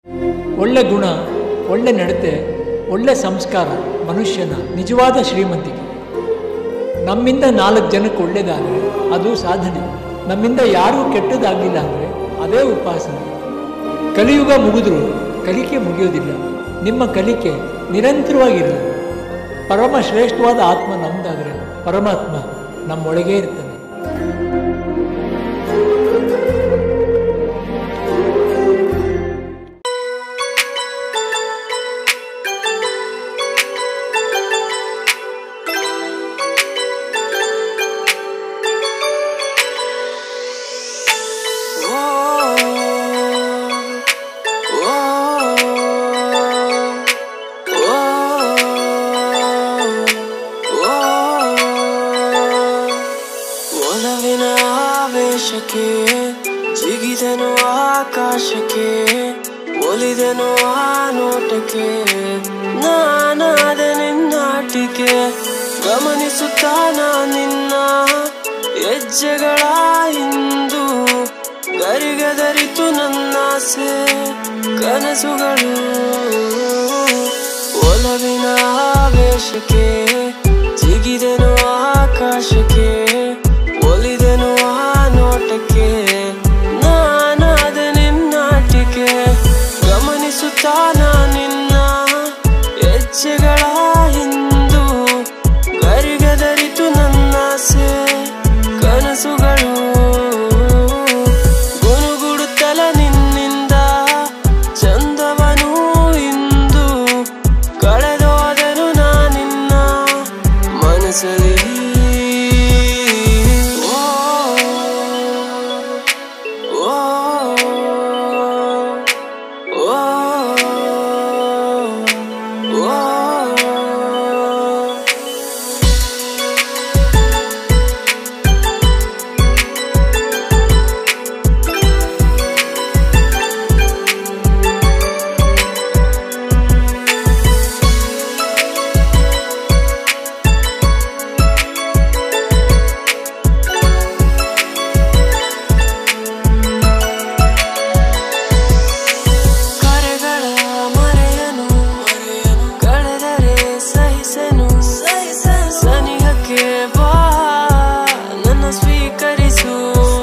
ಒಳ್ಳೆ ಗುಣ ಒಳ್ಳೆ ನಡತೆ ಒಳ್ಳೆ ಸಂಸ್ಕಾರ ಮನುಷ್ಯನ ನಿಜವಾದ ಶ್ರೀಮಂತಿಕೆ ನಮ್ಮಿಂದ ನಾಲ್ಕು ಜನಕ್ಕೆ ಒಳ್ಳೆಯದಾದರೆ ಅದು ಸಾಧನೆ ನಮ್ಮಿಂದ ಯಾರಿಗೂ ಕೆಟ್ಟದಾಗಲಿಲ್ಲ ಅಂದರೆ ಅದೇ ಉಪಾಸನೆ ಕಲಿಯುಗ ಮುಗಿದ್ರೂ ಕಲಿಕೆ ಮುಗಿಯೋದಿಲ್ಲ ನಿಮ್ಮ ಕಲಿಕೆ ನಿರಂತರವಾಗಿರಲಿ ಪರಮ ಶ್ರೇಷ್ಠವಾದ ಆತ್ಮ ನಮ್ದಾದರೆ ಪರಮಾತ್ಮ ನಮ್ಮೊಳಗೇ ಇರ್ತಾನೆ ಒಲವಿನ ಆವೇಶಕ್ಕೆ ಜಿಗಿದನು ಆಕಾಶಕ್ಕೆ ಒಲಿದನು ಆ ನೋಟಕ್ಕೆ ನಾನಾದ ನಿನ್ನಾಟಿಕೆ ಗಮನಿಸುತ್ತಾ ನಾ ನಿನ್ನ ಹೆಜ್ಜೆಗಳ ಹಿಂದು ಗರಿಗದರಿತು ನನ್ನಾಸೆ ಕನಸುಗಳು ಒಲವಿನ ಆವೇಶಕ್ಕೆ ಜಿಗಿದೆನು ಆಕಾಶಕ್ಕೆ ಒಲಿದೆನು ಆ ನೋಟಕ್ಕೆ ನಾನಾದ ನಿನ್ನಾಟಿಕೆ ಗಮನಿಸುತ್ತಾ ನಾ ನಿನ್ನ ಹೆಜ್ಜೆಗಳ ಹಿಂದು ಗರಿಗದರಿತು ನನ್ನಾಸೆ ಕನಸುಗಳು ಗುನುಗುಡುತ್ತಲ ನಿನ್ನಿಂದ ಚಂದವನು ಇಂದು ಕಳೆದೋದನು ನಾನಿನ್ನ ಮನಸ್ಸಲ್ಲಿ ಓ, ಓ, ಓ, ಓ. ಕರೆಗಳ ಮರೆಯನು ಕಳೆದರೆ ಸಹಿಸನು ಸನಿಹಕ್ಕೆ ಬಾ ನನ್ನ ಸ್ವೀಕರಿಸು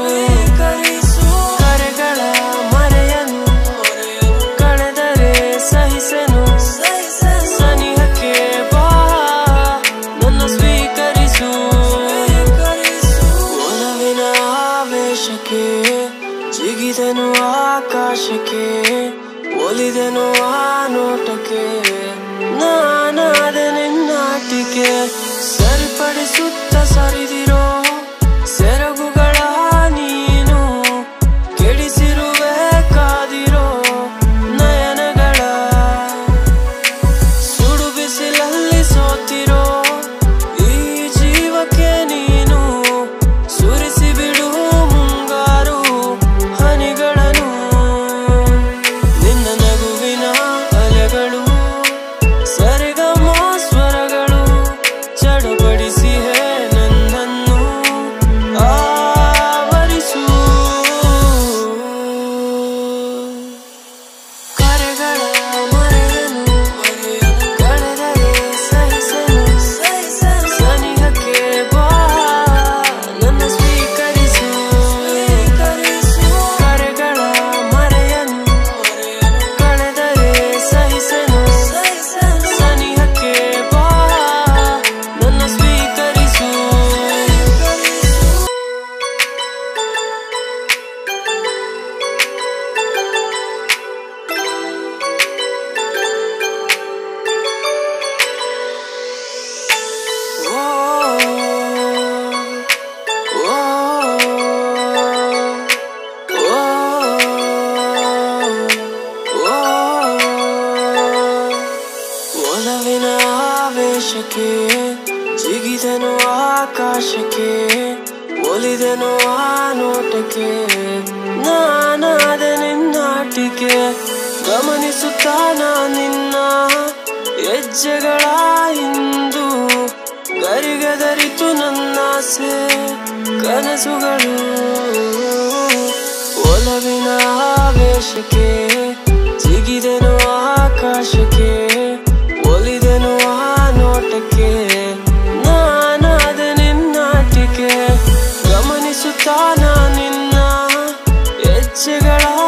ಕರೆಗಳ ಮರೆಯನು ಕಳೆದರೆ ಸಹಿಸನು ಸನಿಹಕ್ಕೆ ಬಾ ನನ್ನ ಸ್ವೀಕರಿಸು ಒಲವಿನ ಆವೇಶಕ್ಕೆ ಜಿಗಿದನು ಆಕಾಶಕ್ಕೆ ಒಲಿದನು ಆ ನೋಟಕ್ಕೆ ನಾನಾದ ನಿನ್ನಾಟಿಕೆ ಸರಿಪಡಿಸುತ್ತ ಸರಿದಿರೋ ಸೆರಗುಗಳ ನೀನು ಕೆಡಿಸಿರುವೆ ಕಾದಿರೋ ನಯನಗಳ ಸುಡು ಬಿಸಿಲಲ್ಲಿ ಸೋತಿರೋ ಈ ಜೀವಕ್ಕೆ ನೀನು ಸುರಿಸಿ ಬಿಡು ಮುಂಗಾರು ಹನಿಗಳನ್ನು ನಿನ್ನ ನಗುವಿನ ಅಲೆಗಳು ಸರಿಗಮ ಸ್ವರಗಳು ಚಡಪಡಿಸಿ ಹೇ ನನ್ನನ್ನು ಆವರಿಸು ಕರೆಗಳ ಮರೆಯನು ಕಳೆದರೆ ಸಹಿಸನು ಸನಿಹಕ್ಕೆ ಬಾ ನನ್ನ ಸ್ವೀಕರಿಸು ಕರೆಗಳ ಮರೆಯನು ಕಳೆದರೆ ಸಹಿಸನು ಸನಿಹಕ್ಕೆ ಬಾ ನನ್ನ ಸ್ವೀಕರಿಸು ಓ, ಓ, ಓ, ಓ. ಒಲವಿನ ಆವೇಶಕ್ಕೆ ಜಿಗಿದನು ಆಕಾಶಕ್ಕೆ ಒಲಿದನು ಆ ನೋಟಕ್ಕೆ ನಾನಾದ ನಿನ್ನಾಟಿಕೆ ಗಮನಿಸುತ್ತಾ ನಾ ನಿನ್ನ ಹೆಜ್ಜೆಗಳ ಹಿಂದು ಗರಿಗದರಿತು ನನ್ನಾಸೆ ಕನಸುಗಳು ಒಲವಿನ ಆವೇಶಕ್ಕೆ ಜಿಗಿ ಆಸೆಗಳ